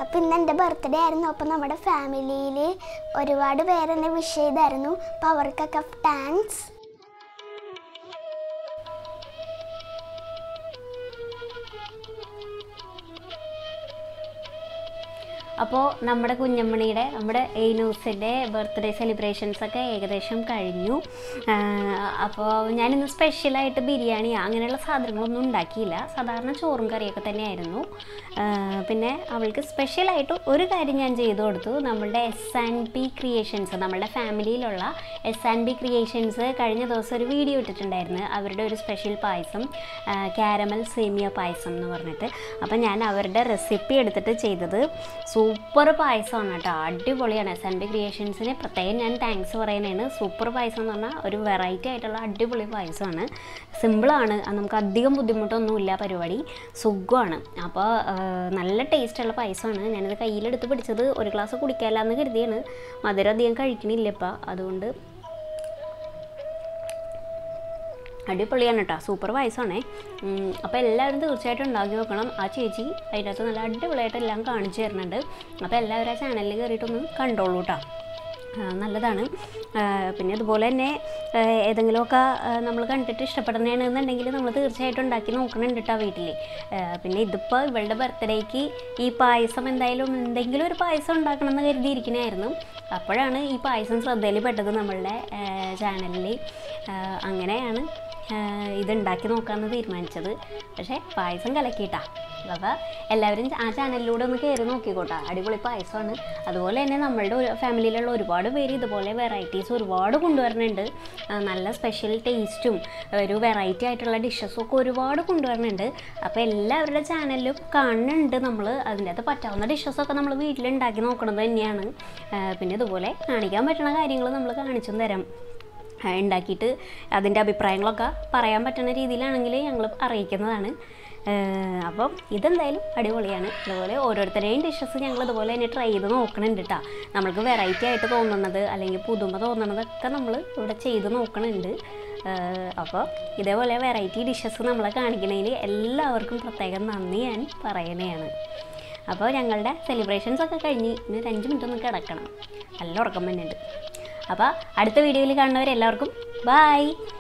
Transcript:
അപ്പം ഇന്ന് എൻ്റെ ബർത്ത്ഡേ ആയിരുന്നു അപ്പം നമ്മുടെ ഫാമിലിയിൽ ഒരുപാട് പേരെന്നെ വിഷ് ചെയ്തായിരുന്നു അപ്പോൾ അവർക്കൊക്കെ താങ്ക്സ് അപ്പോൾ നമ്മുടെ കുഞ്ഞമ്മണിയുടെ നമ്മുടെ എയ്നൂസിൻ്റെ ബർത്ത്ഡേ സെലിബ്രേഷൻസ് ഒക്കെ ഏകദേശം കഴിഞ്ഞു അപ്പോൾ ഞാനിന്ന് സ്പെഷ്യലായിട്ട് ബിരിയാണി അങ്ങനെയുള്ള സാധനങ്ങളൊന്നും ഉണ്ടാക്കിയില്ല സാധാരണ ചോറും കറിയൊക്കെ തന്നെയായിരുന്നു ആ, പിന്നെ അവൾക്ക് സ്പെഷ്യലായിട്ട് ഒരു കാര്യം ഞാൻ ചെയ്തു കൊടുത്തു നമ്മളുടെ എസ് ആൻഡ് പി ക്രിയേഷൻസ് നമ്മളുടെ ഫാമിലിയിലുള്ള എസ് ആൻഡ് പി ക്രിയേഷൻസ് കഴിഞ്ഞ ദിവസം ഒരു വീഡിയോ ഇട്ടിട്ടുണ്ടായിരുന്നു അവരുടെ ഒരു സ്പെഷ്യൽ പായസം ക്യാരമൽ സേമിയ പായസം എന്ന് പറഞ്ഞിട്ട് അപ്പം ഞാൻ അവരുടെ റെസിപ്പി എടുത്തിട്ട് ചെയ്തത് സൂപ്പർ പായസമാണ് കേട്ടോ അടിപൊളിയാണ് എസ് ആൻഡ് പി ക്രിയേഷൻസിന് പ്രത്യേകം ഞാൻ താങ്ക്സ് പറയുന്നതാണ് സൂപ്പർ പായസം എന്ന് പറഞ്ഞാൽ ഒരു വെറൈറ്റി ആയിട്ടുള്ള അടിപൊളി പായസമാണ് സിമ്പിളാണ് നമുക്ക് അധികം ബുദ്ധിമുട്ടൊന്നുമില്ല പരിപാടി സുഖമാണ് അപ്പോൾ നല്ല ടേസ്റ്റുള്ള പായസമാണ് ഞാനിത് കയ്യിലെടുത്ത് പിടിച്ചത് ഒരു ഗ്ലാസ് കുടിക്കാമെന്ന് കരുതിയാണ് മധുരം അധികം കഴിക്കണില്ല ഇപ്പം അതുകൊണ്ട് അടിപൊളിയാണ് കേട്ടോ സൂപ്പർ പായസമാണേ അപ്പോൾ എല്ലാവരും തീർച്ചയായിട്ടും ഉണ്ടാക്കി നോക്കണം ആ ചേച്ചി അതിനകത്ത് നല്ല അടിപൊളിയായിട്ട് എല്ലാം കാണിച്ചു തരുന്നുണ്ട് അപ്പോൾ എല്ലാവരും ആ ചാനലിൽ കയറിയിട്ടൊന്ന് കണ്ടോളൂ കേട്ടോ ആ, നല്ലതാണ് ആ, പിന്നെ അതുപോലെ തന്നെ ആ, ഏതെങ്കിലുമൊക്കെ നമ്മൾ കണ്ടിട്ട് ഇഷ്ടപ്പെടുന്നതാണെന്നുണ്ടെങ്കിൽ നമ്മൾ തീർച്ചയായിട്ടും ഉണ്ടാക്കി നോക്കണുണ്ട് കേട്ടോ വീട്ടിൽ പിന്നെ ഇതിപ്പോൾ ഇവളുടെ ബർത്ത്ഡേക്ക് ഈ പായസം എന്തായാലും എന്തെങ്കിലും ഒരു പായസം ഉണ്ടാക്കണം എന്ന് കരുതിയിരിക്കണമായിരുന്നു അപ്പോഴാണ് ഈ പായസം ശ്രദ്ധയിൽ പെട്ടത് നമ്മളുടെ ചാനലിൽ അങ്ങനെയാണ് ആഹ് ഇതുണ്ടാക്കി നോക്കാമെന്ന് തീരുമാനിച്ചത് പക്ഷേ പായസം കലക്കിയിട്ടാ അപ്പോൾ എല്ലാവരും ആ ചാനലിലൂടെ ഒന്ന് കയറി നോക്കിക്കോട്ടാ അടിപൊളി പായസമാണ് അതുപോലെ തന്നെ നമ്മളുടെ ഒരു ഫാമിലിയിലുള്ള ഒരുപാട് പേര് ഇതുപോലെ വെറൈറ്റീസ് ഒരുപാട് കൊണ്ടുവരുന്നുണ്ട് ആഹ് നല്ല സ്പെഷ്യൽ ടേസ്റ്റും ഒരു വെറൈറ്റി ആയിട്ടുള്ള ഡിഷസും ഒക്കെ ഒരുപാട് കൊണ്ടുവരുന്നുണ്ട് അപ്പോൾ എല്ലാവരുടെ ചാനലിലും കാണുന്നുണ്ട് നമ്മൾ അതിൻ്റെ അകത്ത് പറ്റാവുന്ന ഡിഷസൊക്കെ നമ്മൾ വീട്ടിലുണ്ടാക്കി നോക്കണത് തന്നെയാണ് ആഹ് പിന്നെ ഇതുപോലെ കാണിക്കാൻ പറ്റുന്ന കാര്യങ്ങൾ നമ്മൾ കാണിച്ചും തരാം ആ, ഉണ്ടാക്കിയിട്ട് അതിൻ്റെ അഭിപ്രായങ്ങളൊക്കെ പറയാൻ പറ്റുന്ന രീതിയിലാണെങ്കിൽ ഞങ്ങൾ അറിയിക്കുന്നതാണ് ഏഹ് അപ്പം ഇതെന്തായാലും അടിപൊളിയാണ് അതുപോലെ ഓരോരുത്തരുടെയും ഡിഷസ് ഞങ്ങൾ ഇതുപോലെ തന്നെ ട്രൈ ചെയ്ത് നോക്കണുണ്ട് കേട്ടോ നമ്മൾക്ക് വെറൈറ്റി ആയിട്ട് തോന്നുന്നത് അല്ലെങ്കിൽ പുതുമ തോന്നണതൊക്കെ നമ്മൾ ഇവിടെ ചെയ്ത് നോക്കണുണ്ട് ഏഹ് അപ്പോൾ ഇതേപോലെ വെറൈറ്റി ഡിഷസ് നമ്മളെ കാണിക്കണതിൽ എല്ലാവർക്കും പ്രത്യേകം നന്ദി ഞാൻ പറയണതാണ് അപ്പോൾ ഞങ്ങളുടെ സെലിബ്രേഷൻസ് ഒക്കെ കഴിഞ്ഞ് ഇനി ഒരു അഞ്ച് മിനിറ്റ് ഒന്ന് കിടക്കണം നല്ല ഉറക്കം വരുന്നുണ്ട് അപ്പോൾ അടുത്ത വീഡിയോയിൽ കാണുന്നവരെല്ലാവർക്കും ബായ്